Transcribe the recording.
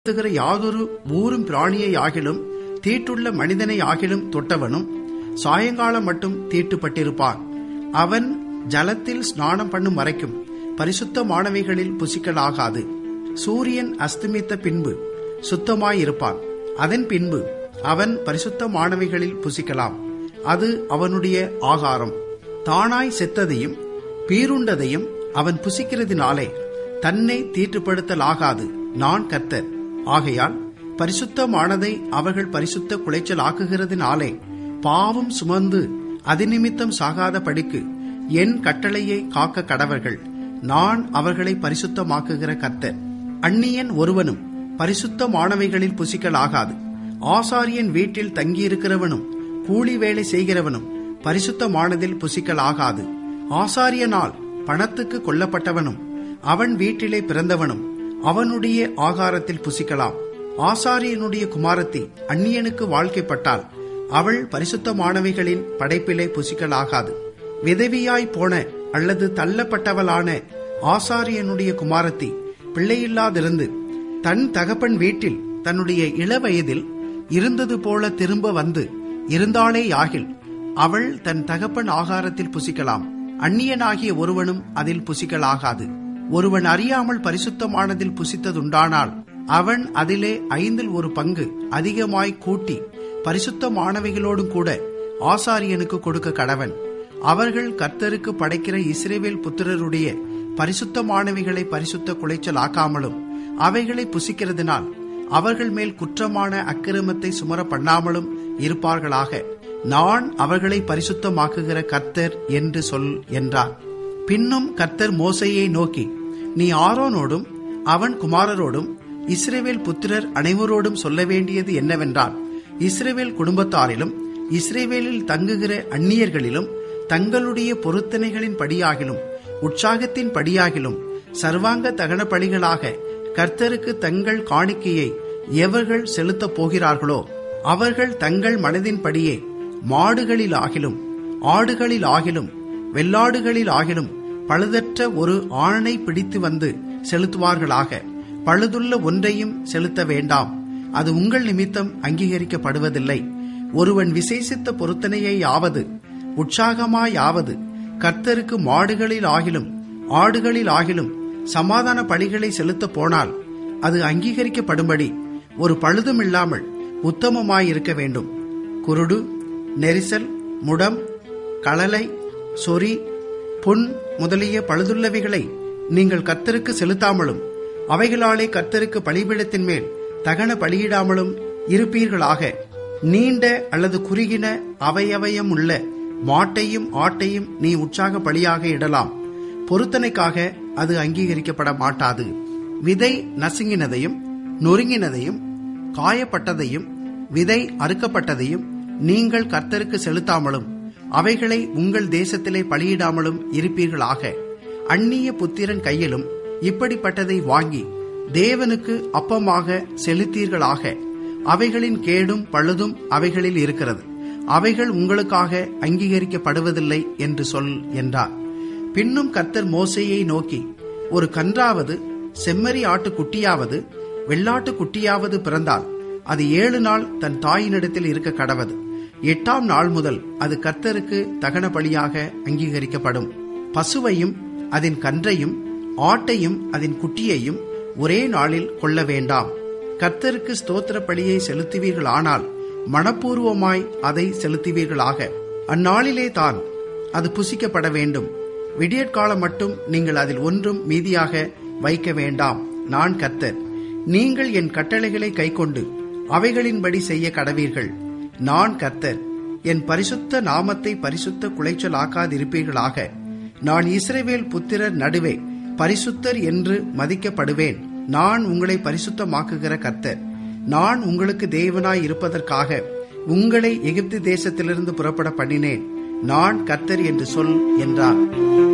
நடத்துகிற யாதொரு ஊரும் பிராணியை ஆகிலும் தீட்டுள்ள மனிதனை ஆகிலும் தொட்டவனும் சாயங்காலம் மட்டும் தீட்டுப்பட்டிருப்பான் அவன் ஜலத்தில் ஸ்நானம் பண்ணும் வரைக்கும் பரிசுத்தமானவைகளில் புசிக்கலாகாது சூரியன் அஸ்தமித்த பின்பு சுத்தமாயிருப்பான் அதன் பின்பு அவன் பரிசுத்தமானவைகளில் புசிக்கலாம் அது அவனுடைய ஆகாரம் தானாய் செத்ததையும் பீருண்டதையும் அவன் புசிக்கிறதினாலே தன்னை தீட்டுப்படுத்தலாகாது நான் கர்த்தர் ஆகையால் பரிசுத்தமானதை அவர்கள் பரிசுத்த குலைச்சல் ஆக்குகிறதினாலே பாவம் சுமந்து அதிநிமித்தம் சாகாத படிக்கு என் கட்டளையை காக்க கடவர்கள் நான் அவர்களை பரிசுத்தமாக்குகிற கர்த்தர் அந்நியன் ஒருவனும் பரிசுத்தமானவைகளில் புசிக்கலாகாது ஆசாரியன் வீட்டில் தங்கியிருக்கிறவனும் கூலி வேலை செய்கிறவனும் பரிசுத்தமானதில் புசிக்கலாகாது ஆசாரியனால் பணத்துக்கு கொல்லப்பட்டவனும் அவன் வீட்டிலே பிறந்தவனும் அவனுடைய ஆகாரத்தில் புசிக்கலாம் ஆசாரியனுடைய குமாரத்தி அந்நியனுக்கு வாழ்க்கைப்பட்டால் அவள் பரிசுத்தமானவைகளின் படைப்பிலே புசிக்கலாகாது விதவியாய் போன அல்லது தள்ளப்பட்டவளான ஆசாரியனுடைய குமாரத்தி பிள்ளையில்லாதிருந்து தன் தகப்பன் வீட்டில் தன்னுடைய இளவயதில் இருந்தது போல திரும்ப வந்து இருந்தாளே யாகில் அவள் தன் தகப்பன் ஆகாரத்தில் புசிக்கலாம் அந்நியனாகிய ஒருவனும் அதில் புசிக்கலாகாது ஒருவன் அறியாமல் பரிசுத்தமானதில் புசித்ததுண்டானால் அவன் அதிலே ஐந்தில் ஒரு பங்கு அதிகமாய் கூட்டி பரிசுத்தமானவைகளோடும் கூட ஆசாரியனுக்கு கொடுக்க கடவன் அவர்கள் கர்த்தருக்கு படைக்கிற இஸ்ரேவேல் புத்திரருடைய பரிசுத்தமானவைகளை பரிசுத்த குலைச்சல் ஆக்காமலும் அவைகளை புசிக்கிறதுனால் அவர்கள் மேல் குற்றமான அக்கிரமத்தை சுமர பண்ணாமலும் இருப்பார்களாக நான் அவர்களை பரிசுத்தமாக்குகிற கர்த்தர் என்று சொல் என்றார் பின்னும் கர்த்தர் மோசையை நோக்கி நீ ஆரோனோடும் அவன் குமாரரோடும் இஸ்ரேவேல் புத்திரர் அனைவரோடும் சொல்ல வேண்டியது என்னவென்றால் இஸ்ரேவேல் குடும்பத்தாரிலும் இஸ்ரேவேலில் தங்குகிற அந்நியர்களிலும் தங்களுடைய பொருத்தனைகளின் படியாகிலும் உற்சாகத்தின் படியாகிலும் சர்வாங்க தகன பலிகளாக கர்த்தருக்கு தங்கள் காணிக்கையை எவர்கள் செலுத்தப் போகிறார்களோ அவர்கள் தங்கள் மனதின் படியே மாடுகளில் ஆகிலும் ஆடுகளில் ஆகிலும் வெள்ளாடுகளில் ஆகிலும் பழுதற்ற ஒரு ஆணை பிடித்து வந்து செலுத்துவார்களாக பழுதுள்ள ஒன்றையும் செலுத்த வேண்டாம் அது உங்கள் நிமித்தம் அங்கீகரிக்கப்படுவதில்லை ஒருவன் விசேஷித்த பொருத்தனையை ஆவது உற்சாகமாயாவது கர்த்தருக்கு மாடுகளில் ஆகிலும் ஆடுகளில் ஆகிலும் சமாதான பலிகளை செலுத்த போனால் அது அங்கீகரிக்கப்படும்படி ஒரு பழுதும் இல்லாமல் உத்தமமாயிருக்க வேண்டும் குருடு நெரிசல் முடம் களலை சொறி பொன் முதலிய பழுதுள்ளவைகளை நீங்கள் கர்த்தருக்கு செலுத்தாமலும் அவைகளாலே கர்த்தருக்கு பலிபீடத்தின் மேல் தகன பலியிடாமலும் இருப்பீர்களாக நீண்ட அல்லது குறுகின அவையவயம் உள்ள மாட்டையும் ஆட்டையும் நீ உற்சாக பலியாக இடலாம் பொருத்தனைக்காக அது அங்கீகரிக்கப்பட மாட்டாது விதை நசுங்கினதையும் நொறுங்கினதையும் காயப்பட்டதையும் விதை அறுக்கப்பட்டதையும் நீங்கள் கர்த்தருக்கு செலுத்தாமலும் அவைகளை உங்கள் தேசத்திலே பலியிடாமலும் இருப்பீர்களாக அந்நிய புத்திரன் கையிலும் இப்படிப்பட்டதை வாங்கி தேவனுக்கு அப்பமாக செலுத்தீர்களாக அவைகளின் கேடும் பழுதும் அவைகளில் இருக்கிறது அவைகள் உங்களுக்காக அங்கீகரிக்கப்படுவதில்லை என்று சொல் என்றார் பின்னும் கர்த்தர் மோசையை நோக்கி ஒரு கன்றாவது செம்மறி ஆட்டு குட்டியாவது வெள்ளாட்டு குட்டியாவது பிறந்தால் அது ஏழு நாள் தன் தாயினிடத்தில் இருக்க கடவது எட்டாம் நாள் முதல் அது கர்த்தருக்கு தகன பலியாக அங்கீகரிக்கப்படும் பசுவையும் அதன் கன்றையும் ஆட்டையும் அதன் குட்டியையும் ஒரே நாளில் கொள்ள வேண்டாம் கர்த்தருக்கு ஸ்தோத்திர பலியை செலுத்துவீர்களானால் மனப்பூர்வமாய் அதை செலுத்துவீர்களாக அந்நாளிலே தான் அது புசிக்கப்பட வேண்டும் விடியற்காலம் மட்டும் நீங்கள் அதில் ஒன்றும் மீதியாக வைக்க வேண்டாம் நான் கர்த்தர் நீங்கள் என் கட்டளைகளை கைக்கொண்டு அவைகளின்படி செய்ய கடவீர்கள் நான் கர்த்தர் என் பரிசுத்த நாமத்தை பரிசுத்த குலைச்சலாக்காதிருப்பீர்களாக நான் இஸ்ரவேல் புத்திரர் நடுவே பரிசுத்தர் என்று மதிக்கப்படுவேன் நான் உங்களை பரிசுத்தமாக்குகிற கர்த்தர் நான் உங்களுக்கு தேவனாய் இருப்பதற்காக உங்களை எகிப்து தேசத்திலிருந்து புறப்பட பண்ணினேன் நான் கர்த்தர் என்று சொல் என்றார்